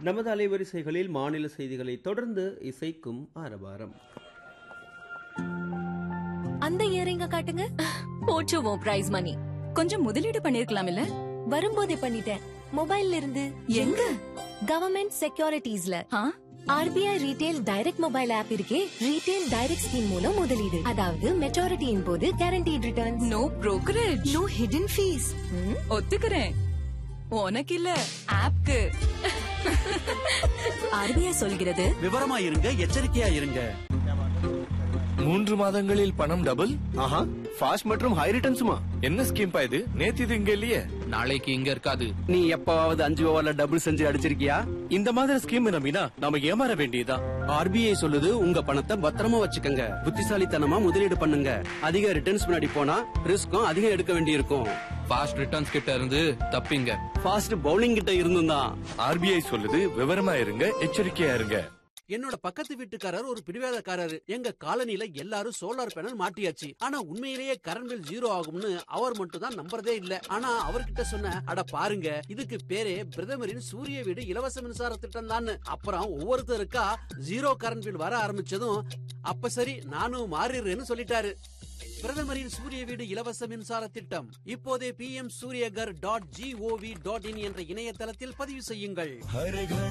நமது அலைவரிசைகளில் மாநில செய்திகளை தொடர்ந்து இசைக்கும் ஆரவாரம் அந்த இயரிங்க காட்டுங்க போச்சு உன் பிரைஸ் மணி கொஞ்சம் முதலீடு பண்ணிருக்கலாம் இல்ல வரும்போதே பண்ணிட்டேன் மொபைல்ல இருந்து எங்க கவர்மெண்ட் செக்யூரிட்டிஸ்ல ஆ? RBI retail direct mobile app இருக்கே ரீடெயில் டைரக்ட் ஸ்கீம் மூலம் முதலீடு அதாவது மெச்சூரிட்டியின் போது guaranteed returns no brokerage no hidden fees ஒத்துக்கிறேன் உனக்கு இல்ல ஆப்க்கு ஆர்பிஐ சொல்கிறது விவரமா இருங்க எச்சரிக்கையா இருங்க மூன்று மாதங்களில் பணம் டபுள் ஆஹா ஃபாஸ்ட் மற்றும் ஹை ரிட்டர்ன்ஸுமா என்ன ஸ்கீம் பா இது நேத்து இது இங்க இல்லையே நாளைக்கு இங்க இருக்காது நீ எப்பவாவது அஞ்சு ஓவர்ல டபுள் செஞ்சு அடிச்சிருக்கியா இந்த மாதிரி ஸ்கீம் நம்பினா நாம ஏமாற வேண்டியதா ஆர்பிஐ சொல்லுது உங்க பணத்தை பத்திரமா வச்சுக்கங்க புத்திசாலித்தனமா முதலீடு பண்ணுங்க அதிக ரிட்டர்ன்ஸ் முன்னாடி போனா ரிஸ்க்கும் அதிகம் எடுக்க வேண்டியிருக்கும் ஃபாஸ்ட் ரிட்டர்ன்ஸ் கிட்ட இருந்து தப்பிங்க ஃபாஸ்ட் பவுலிங் கிட்ட இருந்தும் தான் ஆர்பிஐ சொல்லுது விவரமா இருங்க எச்சரிக்கையா இருங்க என்னோட பக்கத்து வீட்டுக்காரர் ஒரு பிடிவாதக்காரரு எங்க காலனில எல்லாரும் சோலார் பேனல் மாட்டியாச்சு ஆனா உண்மையிலேயே கரண்ட் பில் ஜீரோ ஆகும்னு அவர் மட்டும் தான் நம்புறதே இல்ல ஆனா அவர்கிட்ட சொன்ன அட பாருங்க இதுக்கு பேரே பிரதமரின் சூரிய வீடு இலவச மின்சார திட்டம் தான் அப்புறம் ஒவ்வொருத்தருக்கா ஜீரோ கரண்ட் பில் வர ஆரம்பிச்சதும் அப்ப சரி நானும் மாறிடுறேன்னு சொல்லிட்டாரு பிரதமரின் சூரிய வீடு இலவச மின்சார திட்டம் இப்போதே P M Suryaghar dot GOV dot in என்ற இணையதளத்தில் பதிவு செய்யுங்கள்